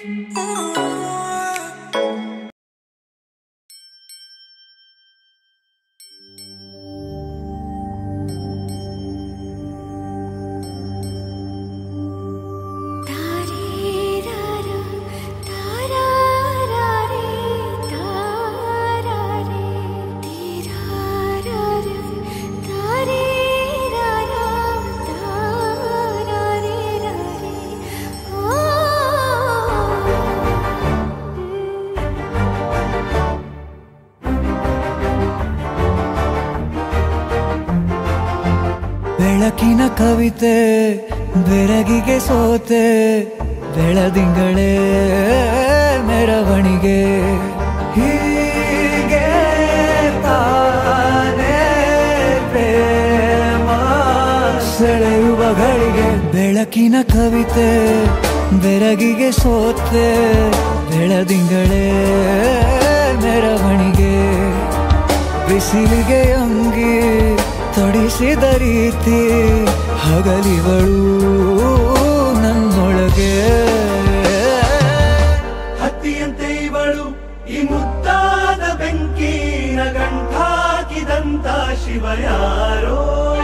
ಬೆಳಕಿನ ಕವಿತೆ ಬೆರಗಿಗೆ ಸೋತೆ ಬೆಳದಿಂಗಳೇ ಮೆರವಣಿಗೆ ಹೀಗೆ ತಾನೇ ಪ್ರೇಮ ಸೆಳೆಯುವ ಗಳಿಗೆ ಬೆಳಕಿನ ಕವಿತೆ ಬೆರಗಿಗೆ ಸೋತೆ ಬೆಳದಿಂಗಳೇ ಮೆರವಣಿಗೆ ಬಿಸಿಲಿಗೆ ಅಂಗಿ ತೊಡಿಸಿದ ರೀತಿ ಹಗಲಿಗಳು ನನ್ನೊಳಗೆ ಹತ್ತಿಯಂತೆ ಇವಳು ಈ ಮುದ್ದಾದ ಬೆಂಕಿನ ಗಂಟಾಕಿದಂತ ಶಿವ ಯಾರೋ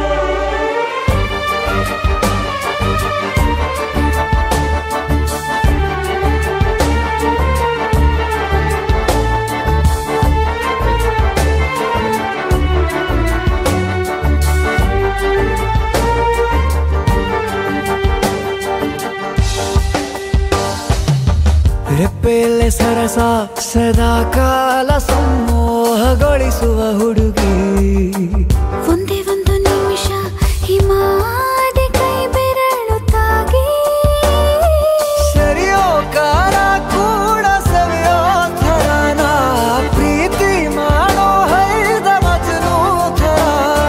ರೆಪ್ಪೆಯಲ್ಲೇ ಸರಸ ಸದಾ ಕಾಲ ಸಮೋಹಗೊಳಿಸುವ ಹುಡುಗಿ ಒಂದೇ ಒಂದು ನಿಮಿಷ ಹಿಮಾದಿ ಕೈ ಬೆರಳು ತಾಗಿ ಸರಿಯೋ ಕಾರ ಕೂಡ ಸವಿಯೋ ಥರನ ಪ್ರೀತಿ ಮಾಡೋ ಹೈದ ಮಜನು ಥರ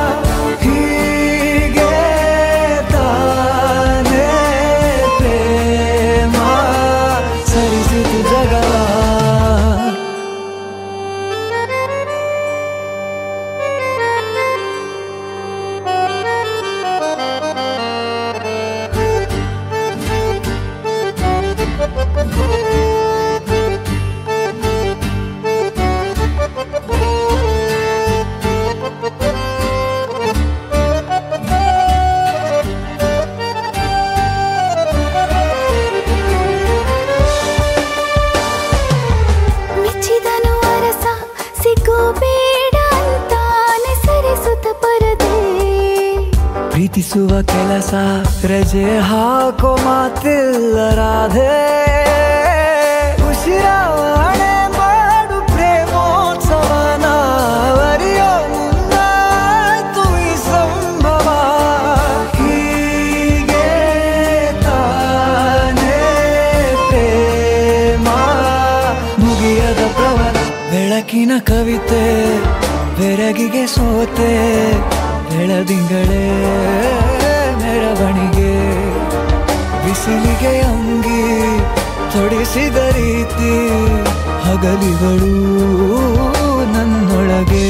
ಹೀಗೆ ತಾನೇ ಪ್ರೇಮ ಸರಿಸಿತು ಜಗವ ಮೆಚ್ಚಿದನು ಅರಸ ಸಿಗೋ ಬೇಡ ಅಂತಾನೆ ಸರಿಸುತ್ತ ಪರದೆ ಪ್ರೀತಿಸುವ ಕೆಲಸ ರಜೆ ಹಾಕೋ ಮಾತಿಲ್ಲ ರಾಧೆ ಉಸಿರಾವಣೆ ಮಾಡು ಪ್ರೇಮೋತ್ಸವನ ಅರಿಯೋ ಮುಂದಾಯ್ತು ಈ ಸಂಭವ ಹೀಗೆ ತಾನೇ ಪ್ರೇಮ ಮುಗಿಯದ ಪ್ರವರ ಬೆಳಕಿನ ಕವಿತೆ ಬೆರಗಿಗೆ ಸೋತೆ ಬೆಳದಿಂಗಳೇ ಮೆರವಣಿಗೆ ಬಿಸಿಲಿಗೆ ಅಂಗಿ ತೊಡಿಸಿದ ರೀತಿ ಹಗಲಿಗಳು ನನ್ನೊಳಗೆ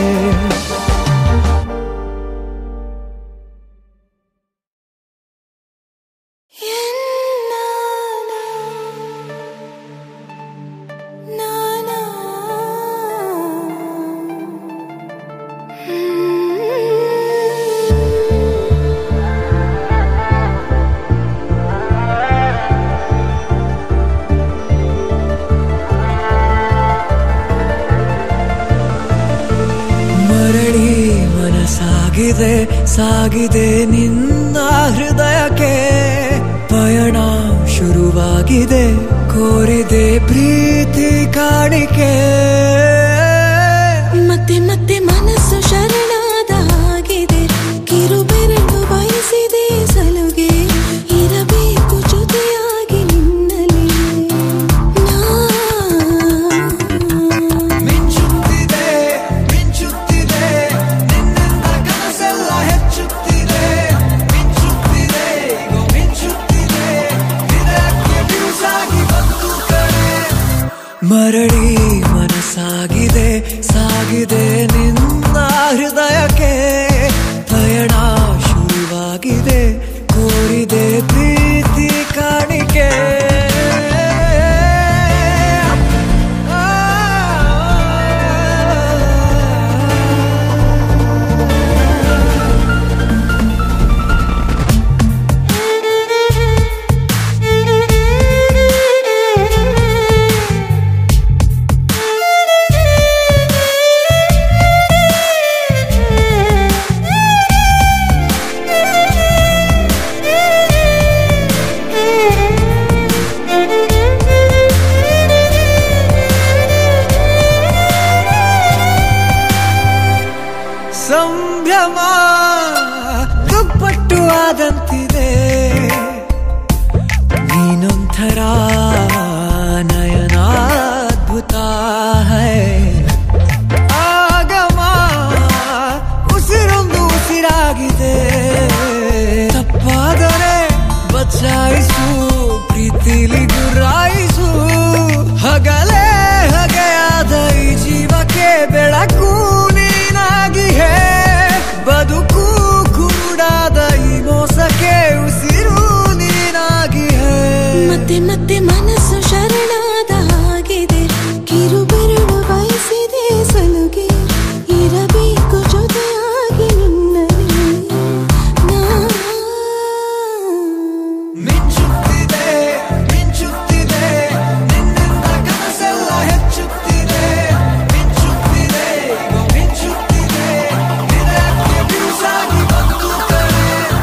ಮರಳಿ ಮನಸಾಗಿದೆ ಸಾಗಿದೆ ನಿನ್ನ ಹೃದಯಕ್ಕೆ ಪಯಣ ಶುರುವಾಗಿದೆ ಕೋರಿದೆ ಪ್ರೀತಿ ಕಾಣಿಕೆ ಮತ್ತೆ ಮತ್ತೆ ಮನಸ್ಸು ಶರಣಾದ ಹಾಗಿದೆ ಕಿರುಬೆರಳು ಬಯಸಿದೆ ಸಲುಗೆ ಇರಬೇಕು ಜೊತೆಯಾಗಿ ನಿನ್ನಲ್ಲಿ ನಾ ಮಿಂಚುತ್ತಿದೆ ಮಿಂಚುತ್ತಿದೆ ನಿನ್ನಿಂದ ಕನಸೆಲ್ಲ ಹೆಚ್ಚುತ್ತಿದೆ ಮಿಂಚುತ್ತಿದೆ ಈಗ ಮಿಂಚುತ್ತಿದೆ ಹೃದಯಕ್ಕೆ ಬಿರುಸಾಗಿ ಬಂತು ಕರೆ ಮರಳಿ ಮನಸ್ಸಾಗಿದೆ ಸಾಗಿದೆ ನಿನ್ನ ಹೃದಯಕ್ಕೆ ಪಯಣ ಶುರುವಾಗಿದೆ ಕೋರಿದೆ ಪ್ರೀತಿ ಕಾಣಿಕೆ ಗುರಾಯಿಸು ಪ್ರೀತಿಲಿ ಗುರಾಯಿಸು ಹಗಲೇ ಹಗೆಯಾದ ಈ ಜೀವಕ್ಕೆ ಬೆಳಕು ನೀನಾಗಿ ಹೇ ಬದುಕು ಕುರುಡಾದ ಈ ಮೋಸಕ್ಕೆ ಉಸಿರು ನೀನಾಗಿ ಹೇ ಮತ್ತೆ ಮತ್ತೆ ಮನಸ್ಸು ಶರಣಾದ ಹಾಗಿದೆ ಕಿರುಬೆರಳು ಬಯಸಿದೆ ಸಲುಗೆ ಇರಬೇಕು ಜೊತೆಯಾಗಿ ನಿನ್ನಲ್ಲಿ ನಾ ಮಿಂಚುತ್ತಿದೆ ಮಿಂಚುತ್ತಿದೆ ನಿನ್ನಿಂದ ಕನಸೆಲ್ಲ ಹೆಚ್ಚುತ್ತಿದೆ ಮಿಂಚುತ್ತಿದೆ ಈಗ ಮಿಂಚುತ್ತಿದೆ ಹೃದಯಕ್ಕೆ ಬಿರುಸಾಗಿ ಬಂತು ಕಣೆ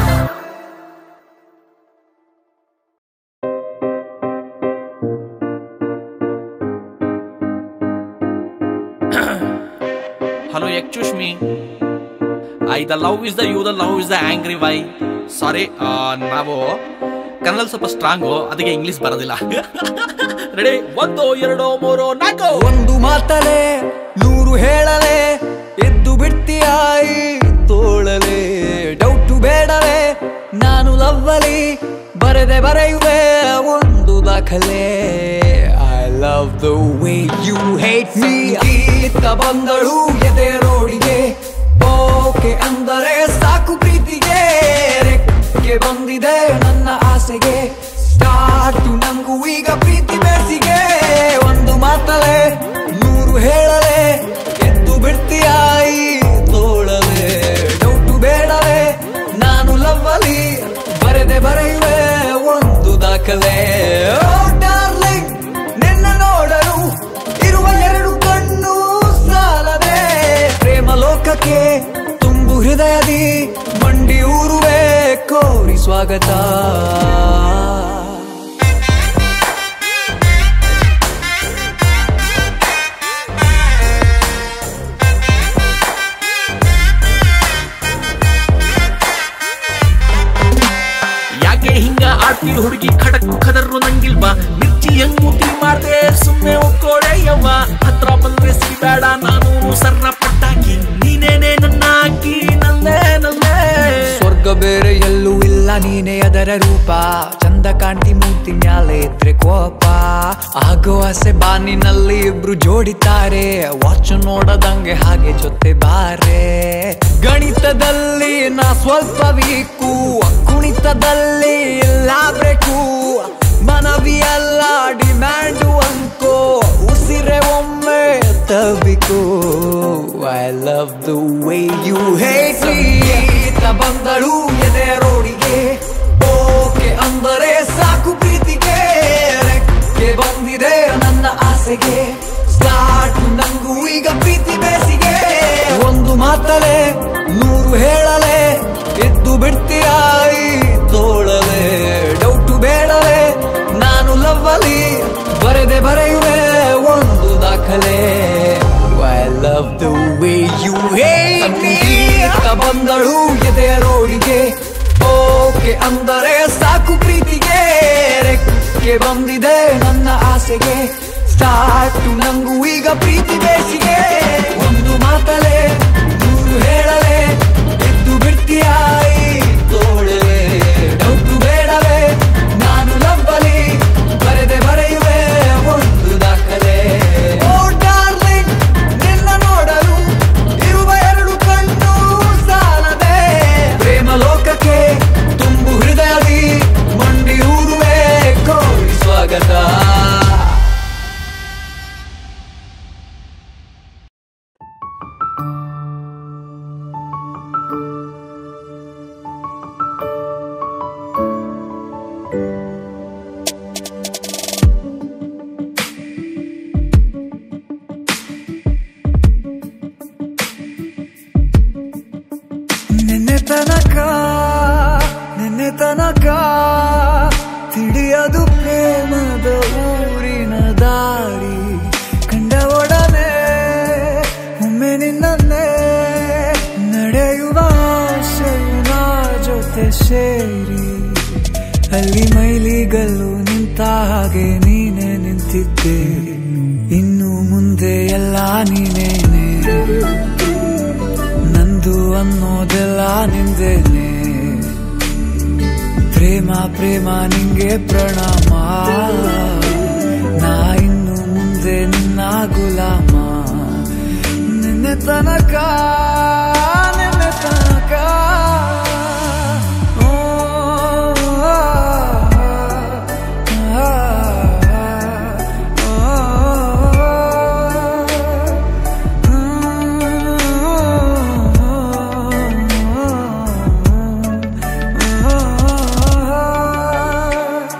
Hello, excuse me. I the love is the you, the love is the angry why. ಸಾರಿ ನಾವು ಕನ್ನಡ ಸ್ವಲ್ಪ ಸ್ಟ್ರಾಂಗು ಅದಕ್ಕೆ ಇಂಗ್ಲಿಷ್ ಬರೋದಿಲ್ಲ ರೆಡಿ ಒಂದು ಎರಡು ಮೂರು ನಾಲ್ಕು ಒಂದು ಮಾತಲೆ ನೂರು ಹೇಳಲೆ ಎದ್ದು ಬಿಡ್ತೀಯಾಯಿ ತೋಳಲೆ ಡೌಟು ಬೇಡವೇ ನಾನು ಲವ್ವಲಿ ಬರೆದೆ ಬರೆಯುವೆ ಒಂದು ದಾಖಲೆ I love the way you hate me ಈತ ಬಂದಳು ಎದೆ ರೋಡಿಗೆ ಓಕೆ ಅಂದರೆ ಸಾಕು ಪ್ರೀತಿಗೆ ರೆಕ್ಕೆ ಬಂದಿದೆ ನನ್ನ ಆಸೆಗೆ ಸ್ಟಾರ್ಟು ನಂಗೂ ಈಗ ಪ್ರೀತಿ ಬೇಸಿಗೆ ಒಂದು ಮಾತಲೆ ನೂರು ಹೇಳಲೆ ಎದ್ದು ಬಿಡ್ತೀಯಾಯಿ ತೋಳಲೆ ಡೌಟು ಬೇಡವೇ ನಾನು ಲವ್ವಲಿ ಬರೆದೆ ಬರೆಯುವೆ ಒಂದು ದಾಖಲೆ ಓ ಡಾರ್ಲಿಂಗ್ ನಿನ್ನ ನೋಡಲು ಇರುವ ಎರಡು ಕಣ್ಣು ಸಾಲದೆ ಪ್ರೇಮ ಲೋಕಕ್ಕೆ ತುಂಬು ಹೃದಯದಿ ಮಂಡಿ ಊರುವೆ ಕೋರಿ ಸ್ವಾಗತ ಯಾಕೆ ಹಿಂಗ ಆಡ್ತಿ ಹುಡುಗಿ ಖಡಕ್ ಖದರು ನಂಗಿಲ್ವಾ ಮಿರ್ಚಿ ಹೆಂಗ್ ಮುದ್ದಿ ಮಾಡ್ದೆ ಸುಮ್ನೆ ಒಕ್ಕೋಳೆ ಯವ್ವ ಹತ್ರ ಬಂದ್ರೆ ಸಿಬೇಡ ನಾನು ಸರ್ರ ಪಟ್ಟಾಕಿ ನೀನೇನೆ ನನ್ನ ಹಾಕಿ ನಲ್ಲೆ ನಲ್ಲೆ ಸ್ವರ್ಗ ಬೇರೆ ಎಲ್ಲೂ ಇಲ್ಲ ನೀನೇ ಅದರ ರೂಪ ಚಂದ ಕಾಂತಿ ಮೂರ್ತಿ ಮ್ಯಾಲೆ ಇದ್ರೆ ಕೋಪ ಆಗೋ ಆಸೆ ಬಾನಿನಲ್ಲಿ ಇಬ್ರು ಜೋಡಿತಾರೆ ವಾಚ್ ನೋಡದಂಗೆ ಹಾಗೆ ಜೊತೆ ಬಾರೆ ಗಣಿತದಲ್ಲಿ ನಾ ಸ್ವಲ್ಪ ವೀಕು ಕುಣಿತದಲ್ಲಿ ಇಲ್ಲ ಬ್ರೇಕು ಮನವಿ ಅಲ್ಲ ಡಿಮ್ಯಾಂಡು ಅನ್ಕೋ ಉಸಿರೆ ಒಮ್ಮೆ ತಬಿಕೋ I love the way you hate ಈತ ಬಂದಳು ಎದೆ ರೋಡಿಗೆ ಓಕೆ ಅಂದರೆ ಸಾಕು ಪ್ರೀತಿಗೆ ರೆಕ್ಕೆ ಬಂದಿದೆ ನನ್ನ ಆಸೆಗೆ ಸ್ಟಾರ್ಟ್ ನಂಗೂ ಈಗ ಪ್ರೀತಿ ಬೇಸಿಗೆ ಒಂದು ಮಾತಲೆ ನೂರು ಹೇಳಲೆ ಎದ್ದು ಬಿಡ್ತೀಯಾಯಿ ತೋಳಲೆ ಡೌಟು ಬೇಡವೇ ನಾನು ಲವ್ವಲಿ ಬರೆದೆ ಬರೆಯುವೆ ಒಂದು ದಾಖಲೆ I love the way you hate ಬಂದಳು ಎದೆಯ ರೋಡಿಗೆ ಓಕೆ ಅಂದರೆ ಸಾಕು ಪ್ರೀತಿಗೆ ರೆಕ್ಕೆ ಬಂದಿದೆ ನನ್ನ ಆಸೆಗೆ ಸ್ಟಾರ್ಟು ನಂಗೂ ಈಗ ಪ್ರೀತಿ ಬೇಸಿಗೆ ಒಂದು ಮಾತಲೆ ನೂರು ಹೇಳಲೆ ಎದ್ದು ಬಿಡ್ತೀಯಾಯಿ ತೋಳಲೆ ಡೌಟು ಬೇಡವೇ ನಾನು ಲವ್ವಲಿ ಬರೆದೆ ಬರೆಯುವೆ ಒಂದು ದಾಖಲೆ ಓ ಡಾರ್ಲಿಂಗ್ ನಿನ್ನ ನೋಡಲು ಇರುವ ಎರಡು ಕಣ್ಣು ಸಾಲದೆ ಪ್ರೇಮ ಲೋಕಕ್ಕೆ ತುಂಬು ಹೃದಯದಿ ಮಂಡಿ ಊರುವೆ ಕೋರಿ ಸ್ವಾಗತ ನಿನ್ನೆ ತನಕ ನಿನ್ನೆ ತನಕ ತಿಳಿಯದು ಪ್ರೇಮದ ಊರಿನ ದಾರಿ ಕಂಡ ಒಡನೆ ಒಮ್ಮೆ ನಿನ್ನನ್ನೇ ನಡೆಯುವ ಆಸೆಯು ನಾ ಜೊತೆ ಸೇರಿ ಅಲ್ಲಿ ಮೈಲಿಗಲ್ಲು ನಿಂತ ಹಾಗೆ ನೀನೆ ನಿಂತಿದ್ದೆ ಇನ್ನು ಮುಂದೆ ಎಲ್ಲ ನೀನೇನೆ ನಂದು ಅನ್ನೋದೆಲ್ಲ ನಿಂದೇನೆ ಪ್ರೇಮ ಪ್ರೇಮ ಪ್ರೇಮ ನಿಂಗೆ ಪ್ರಣಾಮ ನಾ ಇನ್ನು ಮುಂದೆ ನಿನ್ನ ಗುಲಾಮ ನಿನ್ನೆ ತನಕ ನಿನ್ನೆ ತನಕ ಓ, ಆ, ಆ, ಆ,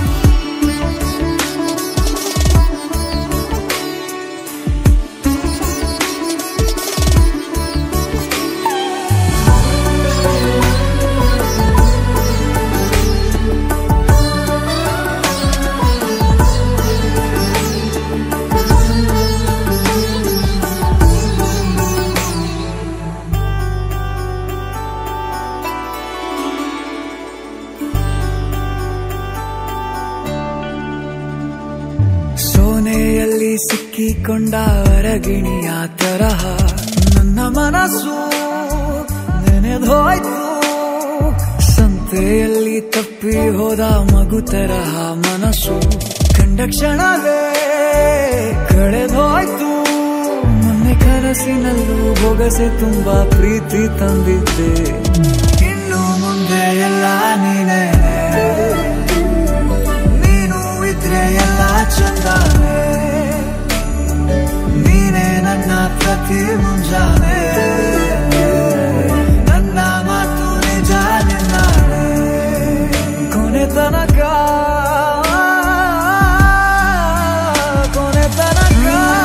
ಸೋನೆಯಲ್ಲಿ ಸಿಕ್ಕಿಕೊಂಡ ಅರಗಿಣಿಯ ತರಹ ನನ್ನ ಮನಸ್ಸು ನೆನೆದೋಯ್ತು ಸಂತೆಯಲ್ಲಿ ತಪ್ಪಿ ಹೋದ ಮಗು ತರಹ ಮನಸ್ಸು ಕಂಡ ಕ್ಷಣವೇ ಕಳೆದೋಯ್ತು ಮೊನ್ನೆ ಕನಸಿನಲ್ಲೂ ಬೊಗಸೆ ತುಂಬಾ ಪ್ರೀತಿ ತಂದಿದ್ದೆ ಇನ್ನು ಮುಂದೆ ಎಲ್ಲ ನೀನೇ ನೀನು ಇದ್ರೆ ಎಲ್ಲ ಚಂದಾನೆ ನೀನೇ ನನ್ನ ಪ್ರತಿ ಮುಂಜಾನೆ ನನ್ನ ಮಾತು ನಿಜ ನಿನ್ನಾನೆ ಕೊನೆ ತನಕ ಕೊನೆ ತನಕ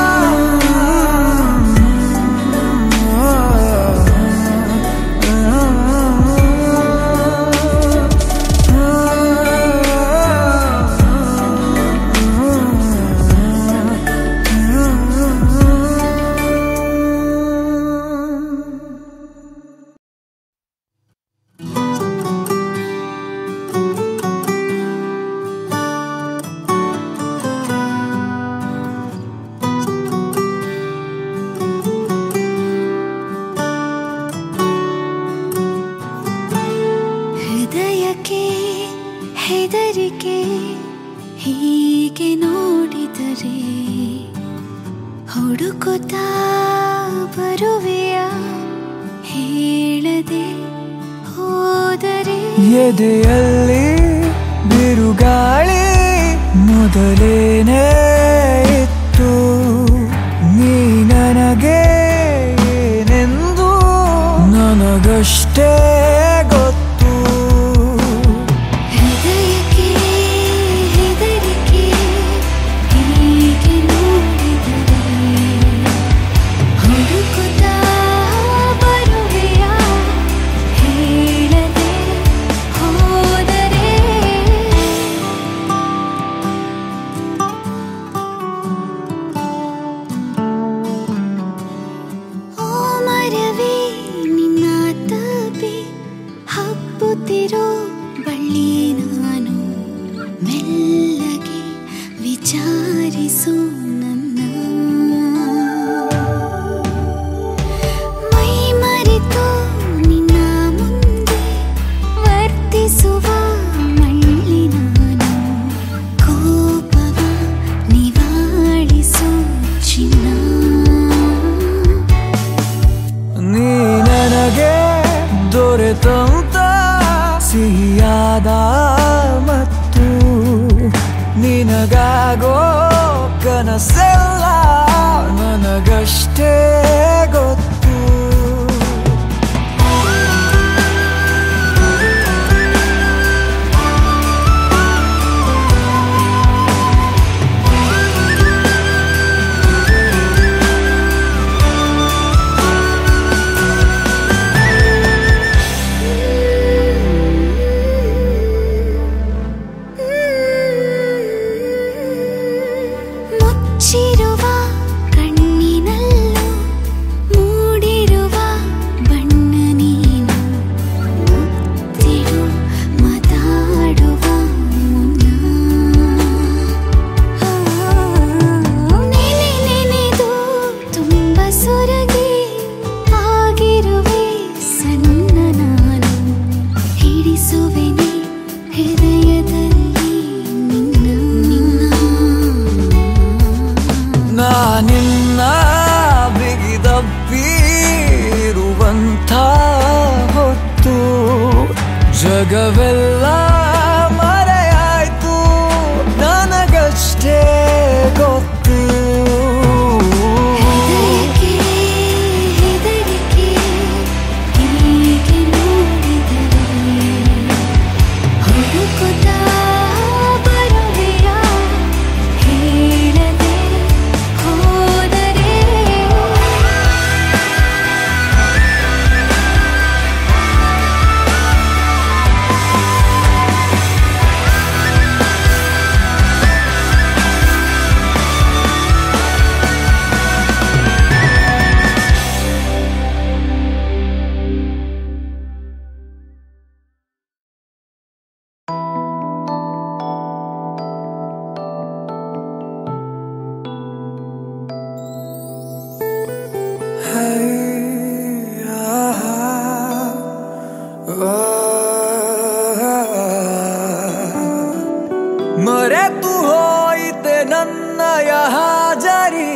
ಹೃದಯಕ್ಕೆ ಹೆದರಿಕೆ ಹೀಗೆ ನೋಡಿದರೆ ಹುಡುಕುತ್ತಾ ಬರುವೆಯ ಹೇಳದೆ ಹೋದರೆ ಎದೆಯಲ್ಲಿ ಬಿರುಗಾಳಿ ಮೊದಲೇನೇ ಇತ್ತು ನೀ ನನಗೆ ಏನೆಂದು ನನಗಷ್ಟೇ ಗೊತ್ತು ಹೃದಯಕ್ಕೆ ಹೆದರಿಕೆ ಹೀಗೆ ನೋಡಿದರೆ ಹುಡುಕುತ್ತಾ ಬರುವೆಯ ಹೇಳದೆ ಹೋದರೆ ಓ ಮರವೇ ನಿನ್ನ ತಪಿ ಹಬ್ಬುತ್ತಿರೋ ಬಳ್ಳಿ ನಾನು ಮೆಲ್ಲಗೆ ವಿಚಾರಿಸು ನನ್ನ ಮೈ ಮರೆತು ನಿನ್ನ ಮುಂದೆ ವರ್ತಿಸುವ ಮಳ್ಳಿ ನಾನು ಕೋಪವ ನಿವಾಳಿಸು ಚಿನ್ನ ನೀ ನನಗೆ ದೊರೆತಂತ ಸಿಹಿಯಾದ ಮತ್ತು ನಿನಗಾಗೋ ಕನಸೆಲ್ಲ ನನಗಷ್ಟೇ ಗೊತ್ತು ಮುಚ್ಚಿರುವ ಕಣ್ಣಿನಲ್ಲೂ ಬೀರುವಂಥ ಹೊತ್ತು ಜಗವೆಲ್ಲ ಮರೆಯಾಯ್ತು ನನಗಷ್ಟೇ ಗೊತ್ತು ಹೆದರಿಕೆ ಹೆದರಿಕೆ ಹೀಗೆ ನೋಡಿದರೆ ಹುಡುಕುತ್ತಾ ಬರುವೆಯ ಹೇಳದೆ ಹೋದರೆ ಮರೆತು ಹೋಯಿತೆ ನನ್ನಯ ಹಾಜರಿ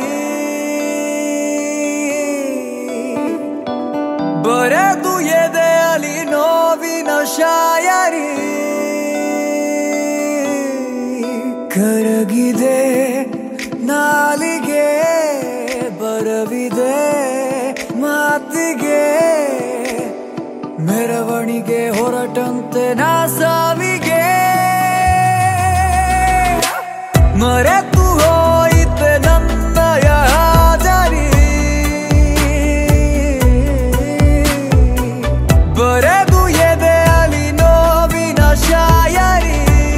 ಬರೆದು ಎದೆಯಲಿ ನೋವಿನ ಶಾಯರಿ ಕರಗಿದೆ ನಾಲಿಗೆ ಬರವಿದೆ ಮಾತಿಗೆ ಮೆರವಣಿಗೆ ಹೊರಟಂತೆ ನಾ ಸಾವಿಗೆ ಮರೆತು ಹೋಯಿತೆ ನನ್ನಯ ಹಾಜರಿ ಬರೆದು ಎದೆಯಲಿ ನೋವಿನ ಶಾಯರಿ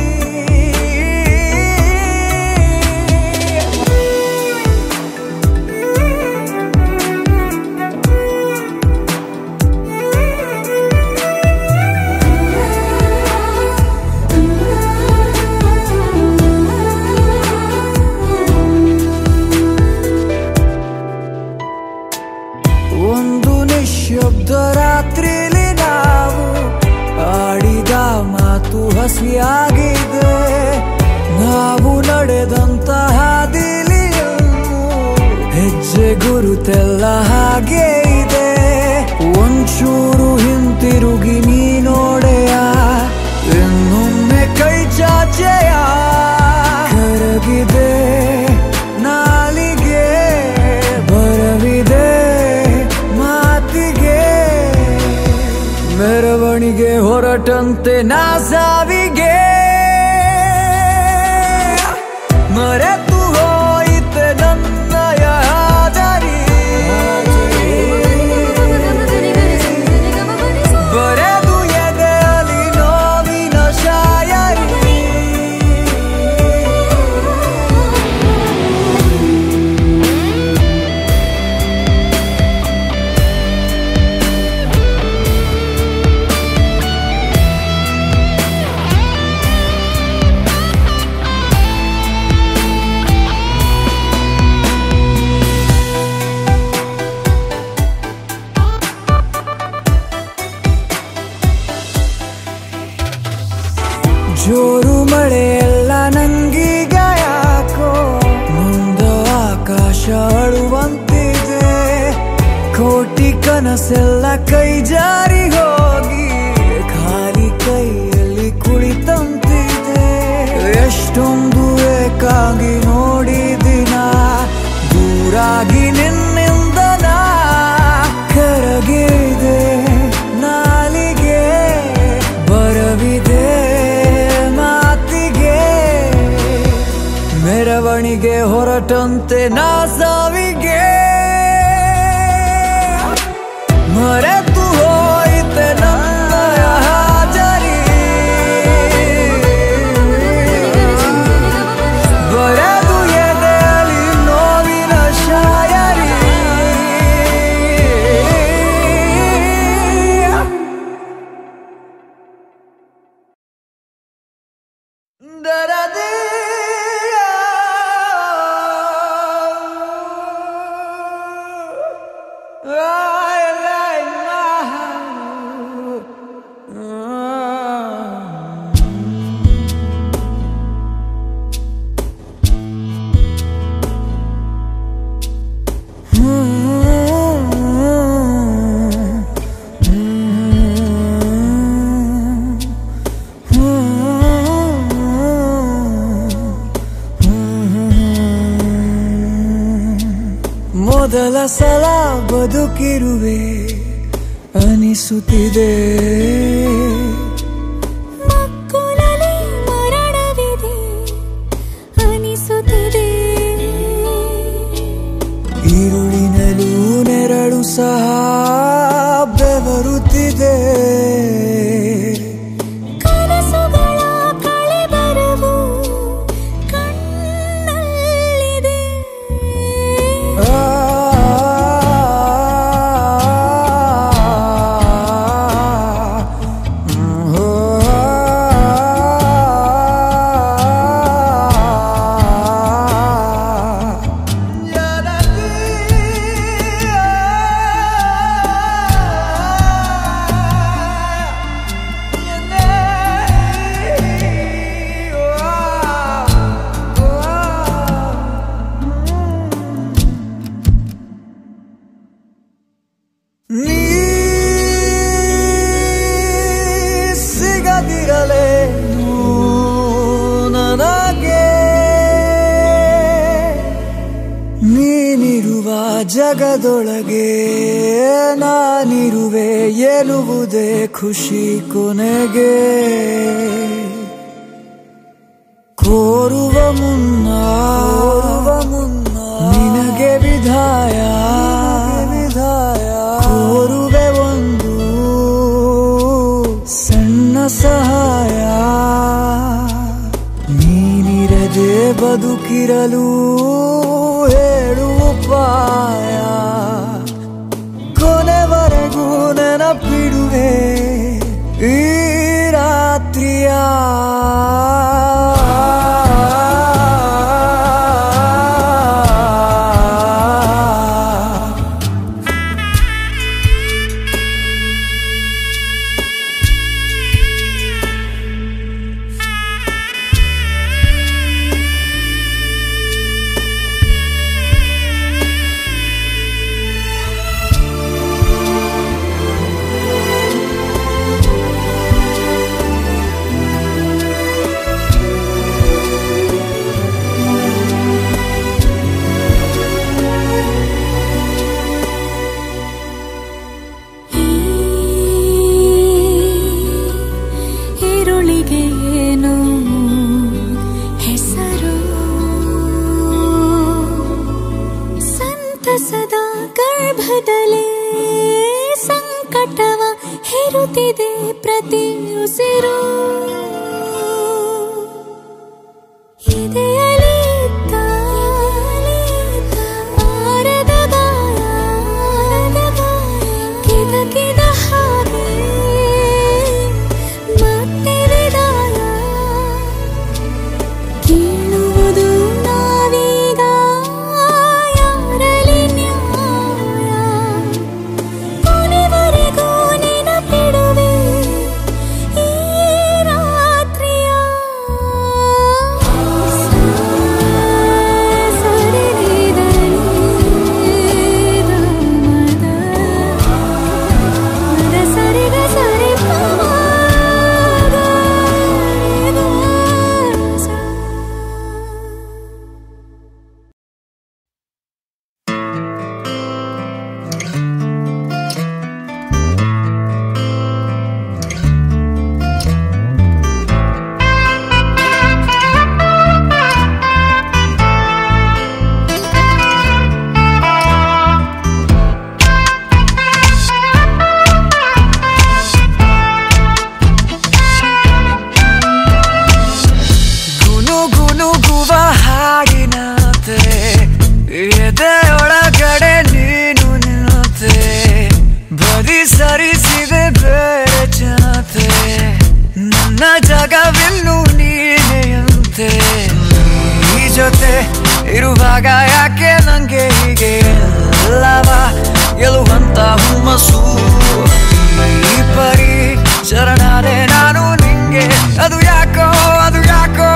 ಒಂದು ನಿಶಬ್ದ ರಾತ್ರಿಲಿ ನಾವು ಆಡಿದ ಮಾತು ಹಸಿಯಾಗಿದೆ ನಾವು ನಡೆದಂತ ಹಾದಿಲಿಯನ್ನು ಹೆಜ್ಜೆ ಗುರುತೆಲ್ಲ ಹಾಗೆ ಇದೆ ಒಂಚೂರು ಹಿಂತಿರುಗಿ ನೀ ನೋಡೆಯ ಇನ್ನೊಮ್ಮೆ ಕೈ ಚಾಚೆಯ ಕರಗಿದೆ ನಾಲಿಗೆ ಬರವಿದೆ ಮಾತಿಗೆ ಮೆರವಣಿಗೆ ಹೊರಟಂತೆ ನಾ ಸಾವಿಗೆ ಮರೆತು ಹೋಯಿತೆ ನನ್ನಯ ಹಾಜರಿ ಬರೆದು ಎದೆಯಲಿ ನೋವಿನ ಶಾಯರಿ ಜೋರು ಮಳೆಯೆಲ್ಲ ನಂಗೀಗ ಯಾಕೋ ಮುಂದ ಆಕಾಶ ಅಳುವಂತಿದೆ ಕೋಟಿ ಕನಸೆಲ್ಲ ಕೈ ಜಾರಿ ಹೋಗಿ ಖಾಲಿ ಕೈಯಲ್ಲಿ ಕುಳಿತಂತಿದೆ ಎಷ್ಟೊಂದು ಏಕಾಗಿ ನೋಡಿದಿನ ದೂರಾಗಿ ನಿನ್ನಿಂದ ನಾ ಕರಗಿದೆ ನಾಲಿಗೆ ಬರವಿದೆ ಮಾತಿಗೆ ಮೆರವಣಿಗೆ ಹೊರಟಂತೆ ನಾ ಸಾವಿಗೆ ಮರೆತು ಹೋಯಿತೆ ನನ್ನಯ ಹಾಜರಿ ಬರೆದು ಎದೆಯಲಿ ನೋವಿನ ಶಾಯರಿ ದರದಿ ಮೊದಲ ಸಲ ಬದುಕಿರುವೆ ಅನಿಸುತ್ತಿದೆ ಮಕ್ಕಳಲ್ಲಿ ಮರಣವಿದೆ ಅನಿಸುತ್ತಿದೆ ಈರುಳಿನಲ್ಲೂ ನೆರಳು ಸಹ ಬೆವರುತ್ತಿದೆ ಕನಸುಗಳ ಕಳೆಬರವು ಕಣ್ಣಲ್ಲಿದೆ ಆ, ಹೋ, ನೀ ಸಿಗದಿರಲೇನು ನನಗೆ ನೀನಿರುವ ಜಗದೊಳಗೆ ನಾನಿರುವೆ ಎನ್ನುವುದೇ ಖುಷಿ ಕೊನೆಗೆ ಕೋರುವ ಮುನ್ನ ಮುನ್ನ ನಿನಗೆ ವಿಧಾಯ ವಿಧಾಯ ಕೋರುವೆ ಒಂದು ಸಣ್ಣ ಸಹಾಯ ನೀನಿರದೆ ಬದುಕಿರಲು ಹೇಳು ಉಪಾಯ ಕೊನೆವರೆಗೂ ನೆನಪಿಡುವೆ ಈ ರಾತ್ರಿಯ ಈ ಈರುಳಿಗೆ ಏನು ಹೆಸರು ಸಂತಸದ ಗರ್ಭದಲ್ಲೇ ಸಂಕಟವ ಹೆರುತ್ತಿದೆ ಪ್ರತಿ ಉಸಿರು ಇದೆಯಲಿ ಆರದ ಗಾಯ ಕಿದಕಿದ ಹಾಗೆ ಮತ್ತೆ ವಿದಾಯ ಕೇಳುವುದು ನಾವೀಗ ಯಾರಲಿ ನ್ಯಾಯ ಕೊನೆವರೆಗೂ ನೆನಪಿಡುವೆ ಈ ರಾತ್ರಿಯ ಸರಿಗ ಸರಿ ಗುನು ಗುನುಗುವ ಹಾಡಿನಂತೆ ಎದೆಯೊಳಗಡೆ ನೀನು ನಿಲ್ಲುತ್ತೆ ಬದಿ ಸರಿಸಿದೆ ಬೇರೆ ಜನತೆ ನನ್ನ ಜಗವಿನ್ನು ನೀನೆಯಂತೆ ಈ ಜೊತೆ ಇರುವಾಗ ಯಾಕೆ ನಂಗೆ ಹೀಗೆ ಎಲ್ಲವ ಗೆಲ್ಲುವಂತ ಹುಮ್ಮಸ್ಸು ಈ ಪರಿ ಶರಣಾದೆ ನಾನು ನಿಂಗೆ ಅದು ಯಾಕೋ ಅದು ಯಾಕೋ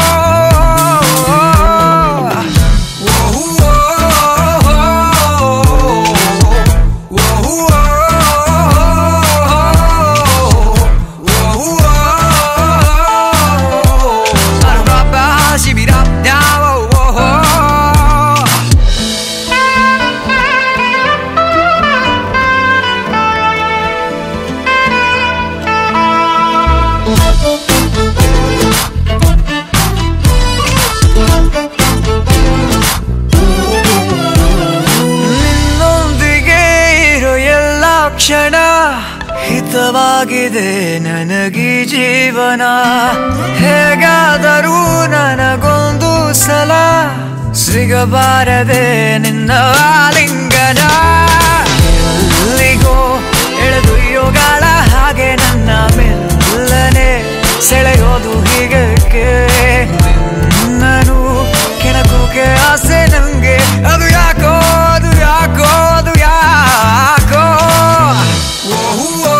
ಭಾರವಾಗಿದೆ ನನಗೀ ಜೀವನ ಹೇಗಾದರೂ ನನಗೊಂದು ಸಲ ಸಿಗಬಾರದೆ ನಿನ್ನ ಆಲಿಂಗನ ಎಲ್ಲಿಗೋ ಎಳೆದೊಯ್ಯೋಗಾಳ ಹಾಗೆ ನನ್ನ ಮೆಲ್ಲನೆ ಸೆಳೆಯೋದು ಹೀಗಕ್ಕೆ ನಿನ್ನನು ಕೆಣಕೋಕೆ ಆಸೆ ನಂಗೆ ಅದು ಯಾಕೋ ಅದು ಯಾಕೋ ಅದು ಯಾಕೋ ಓಹೋ,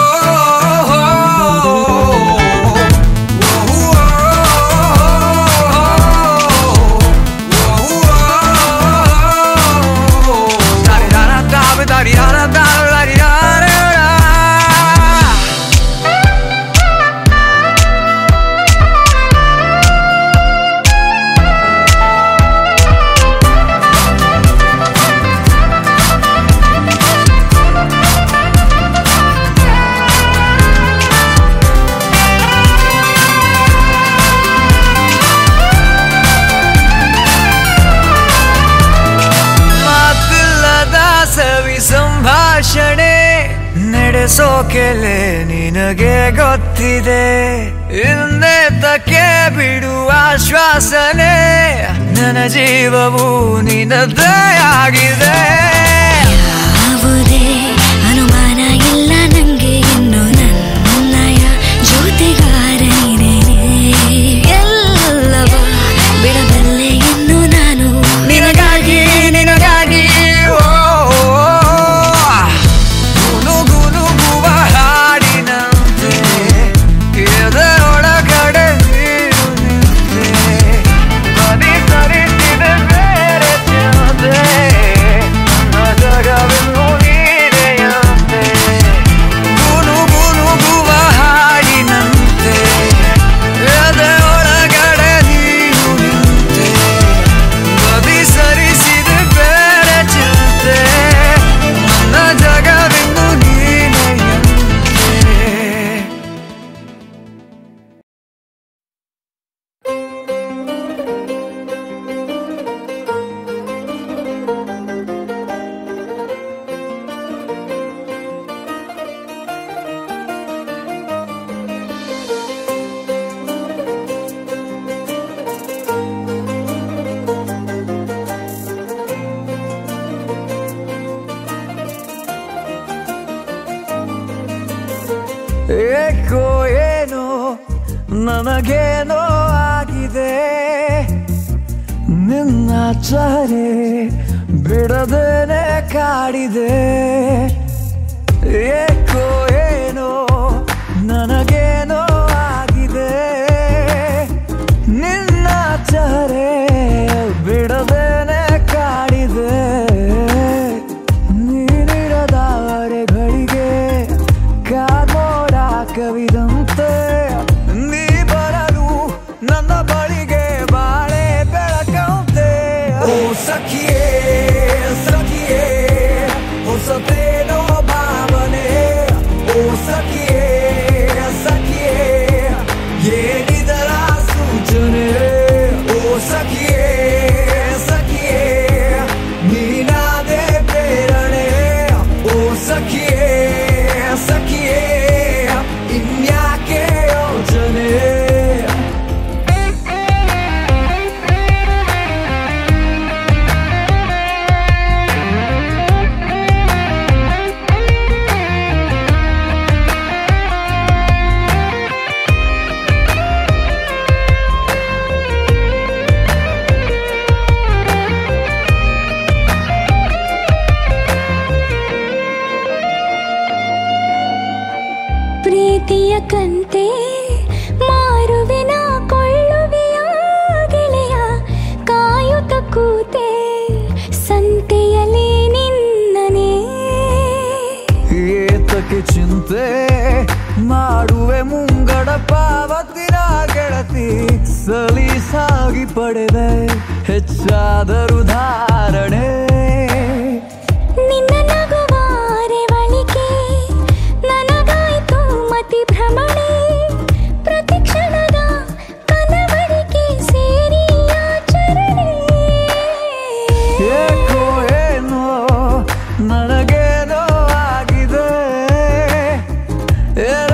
ಮಾತಿಲ್ಲದ ಸವಿ ಸಂಭಾಷಣೆ ನಡೆಸೋಕೆಲೆ ನಿನಗೆ ಗೊತ್ತಿದೆ ಹಿಂದೆತಕ್ಕೆ ಬಿಡುವ ಶ್ವಾಸನೆ ನನ್ನ ಜೀವವು ನಿನ್ನದೇ ಆಗಿದೆ ಯಾವುದೇ ಅನುಮಾನ ಇಲ್ಲ ನಂಗೆ ಇನ್ನು ನನ್ನಯ ಜೊತೆಗಾರ ನೀನೇನೆ ಎಲ್ಲವ ಬಿಡಬಲ್ಲೆ ಇನ್ನು ನಾನು ನಿನಗಾಗಿ ನಿನಗಾಗಿ ಓ, ಗುನುಗುನುಗುವ ಹಾಡಿನಂತೆ ಎದೆಯೊಳಗಡೆ ನೀನು ನಿಂತೆ ಬದಿ ಸರಿಸಿದೆ ಬೇರೆ ಚಿಂತೆ ನನ್ನ ಜಗವೆನ್ನು ನೀನೆಯಂತೆ ಗುನುಗುನುಗುವ ಹಾಡಿನಂತೆ ಎದೆಯೊಳಗಡೆ ನೀನು ನಿಂತೆ ಬದಿ ಸರಿಸಿದ ಬೇರೆ ಚಿಂತೆ ನನ್ನ ಜಗವೆಂದು ನೀನೆಯಂತೆ ಏಕೋ ಏನೋ ನನಗೇನೋ ಆಗಿದೆ ನಿನ್ನ ಚಹರೆ ಬಿಡದೇನೆ ಕಾಡಿದೆ ಏಕೋ ಏನೋ ನನಗೇನೋ ಆಗಿದೆ ನಿನ್ನ ಚಹರೆ ಬಿಡದೇನೆ ಕಾಡಿದೆ ನೀನಿರದವರೆಗಳಿಗೆ ಕಾಮೋಡ ಕವಿದಂತೆ ನೀ ಬರಲು ನನ್ನ ಬಳಿಗೆ ಬಾಳೆ ಬೆಳಕಂತೆ ಓ ಸಖಿಯೇ ಸಖಿಯೇ ಹೊಸತೇನೋ ಭಾವನೆ ಓ ಸಖಿಯೇ ಸಖಿಯೇ ಏನಿದರ ಸೂಚನೆ ಓ ಸಖಿಯೇ ಸಖಿಯೇ ನೀನಾದೆ ಪ್ರೇರಣೆ ಓ ಸಖಿಯೇ ಸಖಿಯೇ ಇನ್ಯಾಕೆ ಯೋಚನೆ ಪ್ರೀತಿಯ ಕಂತೆ ಮಾರುವೆನ ಕೊಳ್ಳುವೆಯ ಗೆಳೆಯ ಕಾಯುತ್ತ ಕೂತೆ ಸಂತೆಯಲ್ಲಿ ನಿನ್ನನೆ ಏತಕ್ಕೆ ಚಿಂತೆ ಮಾಡುವೆ ಮುಂಗಡ ಪಾವತಿನ ಗೆಳತಿ ಸಲೀಸಾಗಿ ಪಡೆದೆ ಹೆಚ್ಚಾದರೂ ಧಾರಣೆ ನಿನ್ನ ನಗುವಾರೆ ಬಳಿಕೆ ನನಗಾಯ್ತು ಮತಿ ಭ್ರಮಣೆ ಪ್ರತಿ ಕ್ಷಣದ ಕನವಳಿಕೆ ಸೇರಿ ಆಚರಣೆ ಏಕೋ ಏನೋ ನನಗೇನೋ ಆಗಿದೆ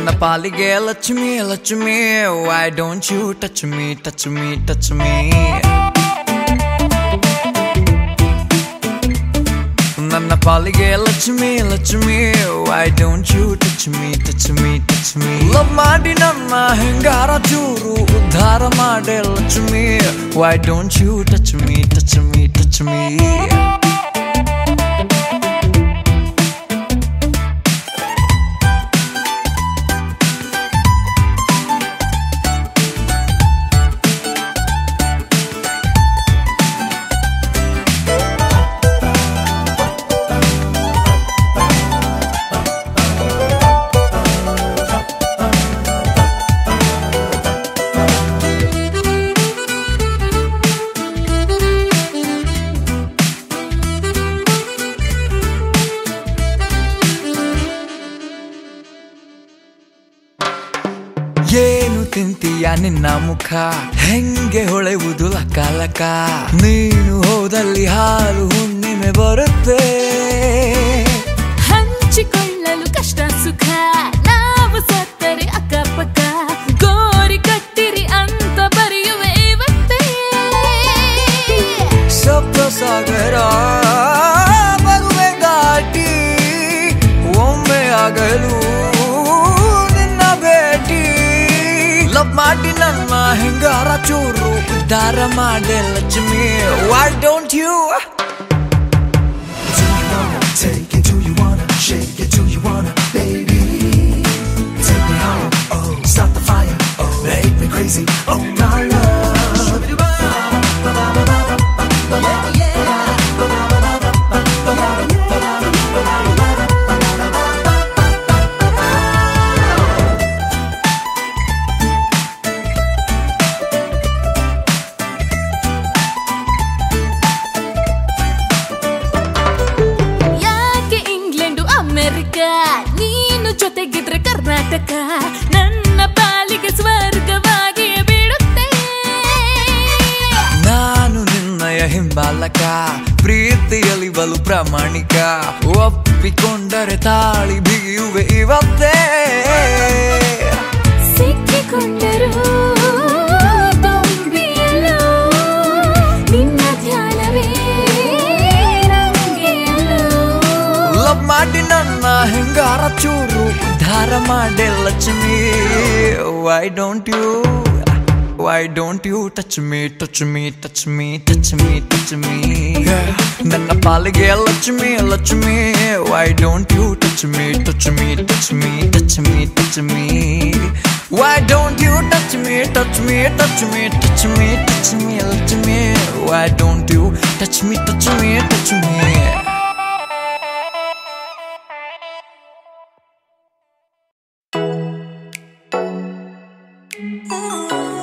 ನನ್ನ ಪಾಲಿಗೆ Lakshmi Lakshmi why don't you touch me touch me touch me ನನ್ನ ಪಾಲಿಗೆ Lakshmi Lakshmi why don't you touch me touch me touch me love ಮಾಡಿ ನನ್ನ ಹೆಂಗಾರ ಚೂರು ಉದ್ಧಾರ ಮಾಡೆ Lakshmi why don't you touch me touch me touch me ಏನು ತಿಂತೀಯ ನಿನ್ನ ಮುಖ ಹೆಂಗೆ ಹೊಳೆಯುವುದು ಲಕ್ಕ ಲಕ್ಕ ನೀನು ಹೋದಲ್ಲಿ ಹಾಲು ಹುಣ್ಣಿಮೆ ಬರುತ್ತೆ ಹಂಚಿಕೊಳ್ಳಲು ಕಷ್ಟ ಸುಖ ನಾವು ಸತ್ತರೆ ಅಕ್ಕಪಕ್ಕ ಗೋರಿ ಕಟ್ಟಿರಿ ಅಂತ ಬರೆಯುವೆ ಇವತ್ತೇ ಸಪ್ತ ಸಾಗರ ಬರುವೆ ಘಾಟಿ ಒಮ್ಮೆ ಆಗಲು ನಿನ್ನ ಭೇಟಿ ಲವ್ ಮಾಡಿ ನನ್ನ ಹೆಂಗಾರ ಚೂರು ಉದ್ಧಾರ ಮಾಡೆ Lakshmi why don't you Take it, do you wanna shake it, do you wanna, baby? Take me higher, oh, start the fire, oh, make me crazy, oh my love. ಯಾಕೆ ಇಂಗ್ಲೆಂಡು ಅಮೆರಿಕ ನೀನು ಜೊತೆಗಿದ್ರೆ ಕರ್ನಾಟಕ ನನ್ನ ಪಾಲಿಗೆ ಸ್ವರ್ಗವಾಗಿ ಬಿಡುತ್ತೆ ನಾನು ನಿನ್ನಯ ಹಿಂಬಾಲಕ ಪ್ರೀತಿಯಲ್ಲಿ ಬಲು ಪ್ರಾಮಾಣಿಕ ಒಪ್ಪಿಕೊಂಡರೆ ತಾಳಿ ಬಿಗಿಯುವೆ ಇವತ್ತೇ ಸಿಕ್ಕಿಕೊಂಡರೂ ತುಂಬಿಯಲ್ಲೋ ನಿನ್ನ ಧ್ಯಾನವೇ ನಂಗೆಯಲ್ಲೋ ಲವ್ ಮಾಡಿ ನನ್ನ ಹೆಂಗಾರ ಚೂರು ಉದ್ಧಾರ ಮಾಡೆ Lakshmi why don't you why don't you touch me touch me touch me touch me touch me ನನ್ನ ಪಾಲಿಗೆ Lakshmi Lakshmi why don't you touch me touch me touch me touch me touch me why don't you touch me touch me touch me touch me touch me Lakshmi why don't you touch me touch me touch me Oh